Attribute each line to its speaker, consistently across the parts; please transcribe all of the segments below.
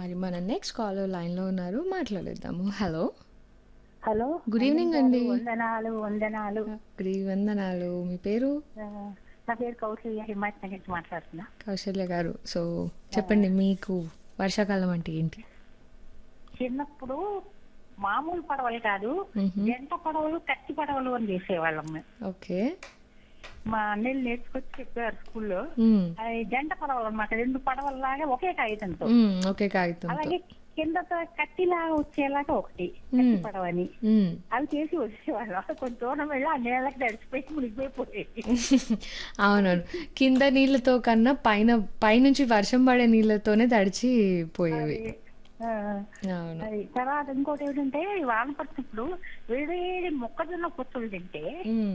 Speaker 1: మరి మన next caller లైన్‌లో ఉన్నారు. మాట్లాడేద్దాము. Hello!
Speaker 2: Hello!
Speaker 1: Good evening
Speaker 2: Anil గారు
Speaker 1: అండి.
Speaker 2: వందనాలు, వందనాలు.
Speaker 1: గుడ్ వందనాలు. మీ పేరు?
Speaker 2: ఆహ్, నా పేరు కౌసల్య హిమాయత్ నగర్ నుంచి మాట్లాడుతున్నా.
Speaker 1: కౌశల్య గారు. సో, చెప్పండి మీకు వర్షాకాలం అంటే ఏంటి?
Speaker 2: చిన్నప్పుడు మామూలు పడవలు కాదు,
Speaker 1: హుహు.
Speaker 2: జంట పడవలు, కత్తి పడవలు అని చేసేవాళ్ళం మేము.
Speaker 1: ఓకే.
Speaker 2: మా అన్నయ్యలు నేర్చుకొచ్చి చెప్పారు స్కూల్లో.
Speaker 1: హ్మ్.
Speaker 2: అవి జంట పడవలు అన్నమాట. రెండు పడవల్లాగా ఒకే కాగితంతో.
Speaker 1: హ్మ్. ఒకే కాగితంతో.
Speaker 2: అలాగే కింద కత్తిలాగా వచ్చేలాగా ఒకటి కత్తి
Speaker 1: హ్మ్.
Speaker 2: పడవని.
Speaker 1: హ్మ్.
Speaker 2: అవి చేసి వచ్చేవాళ్ళం. కొంచెం దూరం వెళ్ళి ఆ నీళ్ళకి తడిసిపోయి మునిగిపోయేది.
Speaker 1: అవునవును. కింద నీళ్ళతో కన్నా పైన పైనుంచి వర్షం పడే నీళ్ళతోనే తడిచి పోయేవి.
Speaker 2: అది ఆ,
Speaker 1: అవును.
Speaker 2: అది తర్వాత ఇంకోటి ఏంటంటే వాన పడుతున్నప్పుడు వేడి వేడి మొక్కజొన్న పొత్తులు తింటే
Speaker 1: హ్మ్.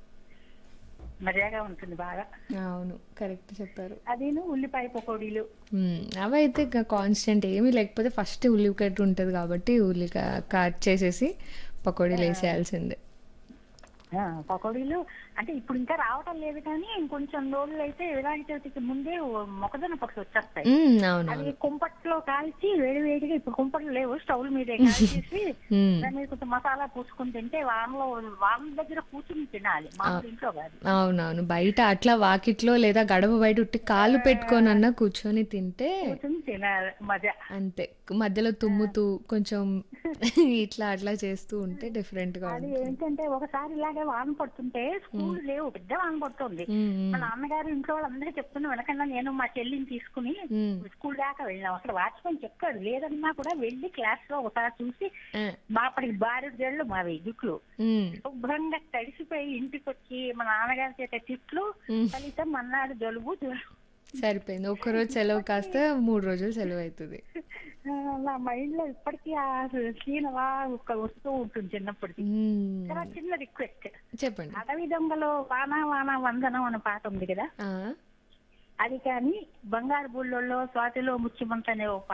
Speaker 2: మజాగా ఉంటుంది బాగా
Speaker 1: అవును. కరెక్ట్ చెప్పారు.
Speaker 2: అదేను ఉల్లిపాయ పకోడీలు
Speaker 1: హ్మ్. అవైతే ఇక కాన్స్టెంట్ ఏమీ లేకపోతే ఫస్ట్ ఉల్లిగడ్డ ఉంటది కాబట్టి ఉల్లిక కట్ చేసేసి పకోడీలేసేయాల్సిందే.
Speaker 2: ఆ, పకోడీలు అంటే ఇప్పుడు ఇంకా రావటం లేదు కానీ ఇంకొంచెం రోజులు అయితే వినాయక చవితికి ముందే మొక్కజొన్న పొట్టు వచ్చేస్తాయి
Speaker 1: హ్మ్.
Speaker 2: అవి
Speaker 1: అవునవును.
Speaker 2: కుంపట్లో కాల్చి వేడి వేడిగా ఇప్పుడు కుంపట్లు లేవు స్టవ్ మీదే కాల్చేసి
Speaker 1: హ్మ్.
Speaker 2: దాని మీద కొంచెం మసాలా పూసుకుని తింటే వానలో వాన దగ్గర కూర్చుని తినాలి మామూలు ఇంట్లో కాదు
Speaker 1: అవునవును. బయట అట్లా వాకిట్లో లేదా గడప బయట ఉట్టి కాళ్ళు పెట్టుకొనన్నా కూర్చొని తింటే
Speaker 2: కూర్చుని తినాలి మజా
Speaker 1: అంతే. మధ్యలో తుమ్ముతూ కొంచెం ఇట్లా అట్లా చేస్తూ ఉంటే డిఫరెంట్‌గా
Speaker 2: అది
Speaker 1: ఉంటుంది.
Speaker 2: ఏంటంటే ఒకసారి ఇలాగే వాన పడుతుంటే స్కూల్ లేవు పెద్ద వాన పడుతుంది
Speaker 1: హ్మ్.
Speaker 2: మా
Speaker 1: హ్మ్.
Speaker 2: నాన్నగారు ఇంట్లో వాళ్ళందరికీ చెప్తున్నా వెనకన్నా నేను మా చెల్లిని తీసుకుని
Speaker 1: హ్మ్.
Speaker 2: స్కూల్ దాకా వెళ్ళాం అక్కడ వాచ్మెన్ చెప్పాడు లేదన్నా కూడా వెళ్ళి క్లాస్ లో ఒకసారి చూసి
Speaker 1: ఆ!
Speaker 2: మాపడికి బారెడు జళ్ళు మావి జుట్లు
Speaker 1: హ్మ్.
Speaker 2: శుభ్రంగా తడిసిపోయి ఇంటికి వచ్చి మా నాన్నగారి చేత తిట్లు
Speaker 1: హ్మ్.
Speaker 2: ఫలితం మన్నాడు జలుబు జ్వరం.
Speaker 1: సరిపోయింది. ఒక్కరోజు సెలవు కాస్త 3 రోజులు సెలవైతది.
Speaker 2: ఆ, నా మైండ్ లో ఇప్పటికీ ఆ సీన్ అలా ఒక వస్తూ ఉంటుంది చిన్నప్పటికి
Speaker 1: హ్మ్.
Speaker 2: తర్వాత చిన్న రిక్వెస్ట్
Speaker 1: చెప్పండి.
Speaker 2: అడవి దొంగలో వాన వాన వందనం అనే పాట ఉంది కదా
Speaker 1: ఆ!
Speaker 2: అది కానీ బంగారు బుల్లోల్లో స్వాతిలో ముత్యమంత అనే ఒక